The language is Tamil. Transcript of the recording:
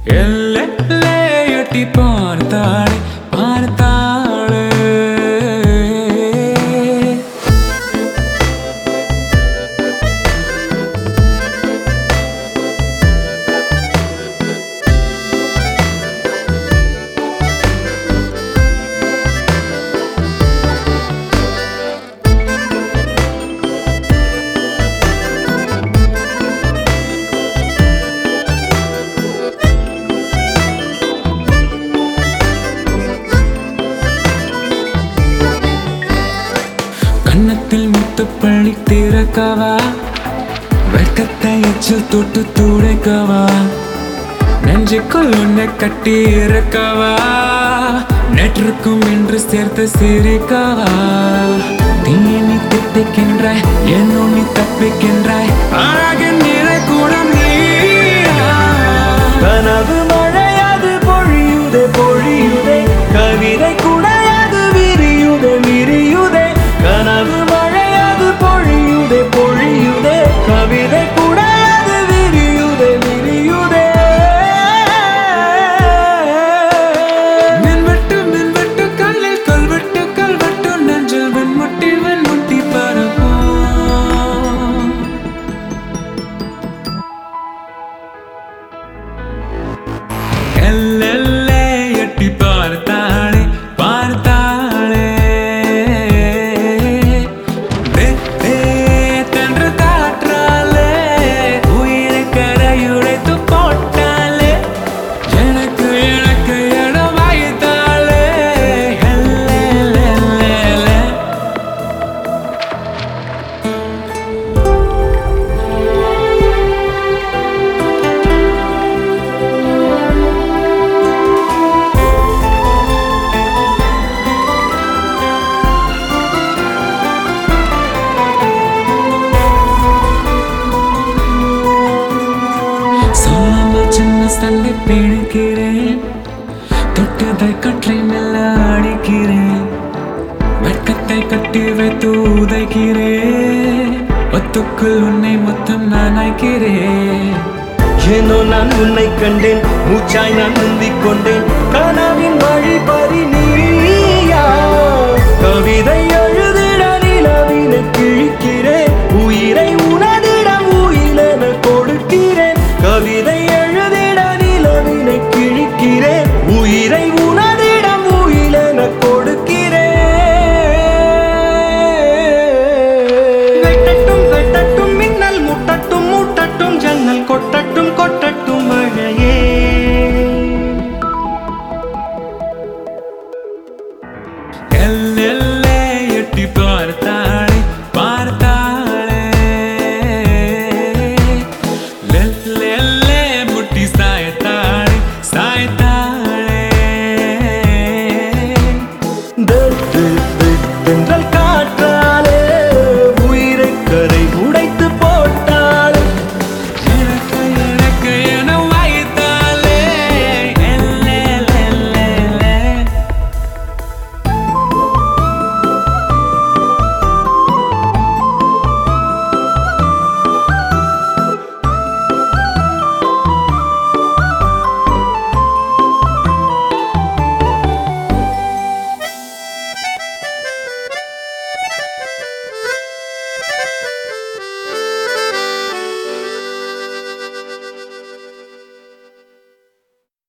எல்லை எட்டி பார்த்தாளே பார்த்தாளே கன்னத்தில் முத்துப்பள்ளி திறக்கவா வெட்கத்தை எச்சில் தொட்டு துடைக்கவா நெஞ்சுக்குள் உன்னை கட்டி இறக்கவா நேற்றுக்கும் இன்று சேர்த்து சிரிக்கவா தீயை நீ திட்டிக்கின்றாய் என்னோ நீ தப்பிக்கின்றாய் அழகின் நிறை கூட நீயா கனவு மழையாது பொழியுதே பொழியுதே கவிதை குடையாது விரியுதே விரியுதே கனவு மழையாது பொழியுதே பொழியுதே கவிதை குடையாது விரியுதே விரியுதே மின்வெட்டு மின்வெட்டு கல்லில் கல்வெட்டு கல்வெட்டு நெஞ்சில் வெண்முட்டி வெண்முட்டி பரப்போம் எல்லெல்லே எட்டி பார்த்தாளே பார்த்தாளே தே, தே, தென்று காற்றாலே உயிரை கரையுடைத்து போட்டாலே எனக்கு எனக்கு இடம் வாய்த்தாளே எல்லேலேலே சொல்லாமல் சின்ன சண்டை பிடிக்கிறேன் தொட்டதை கற்றை மெல்ல அடிக்கிறேன் வெட்கத்தை கட்டி வைத்து உதைக்கிறேன் ஒத்துக்குள் உன்னை மொத்தம் நான் ஆக்கிறேன் ஏனோ நான் உன்னை கண்டேன் மூச்சாய் நான் முந்திக் கொண்டேன் கனவின் வழி பறி நீயா கவிதை எழுதிட நிலவினை கிழிக்கிறேன்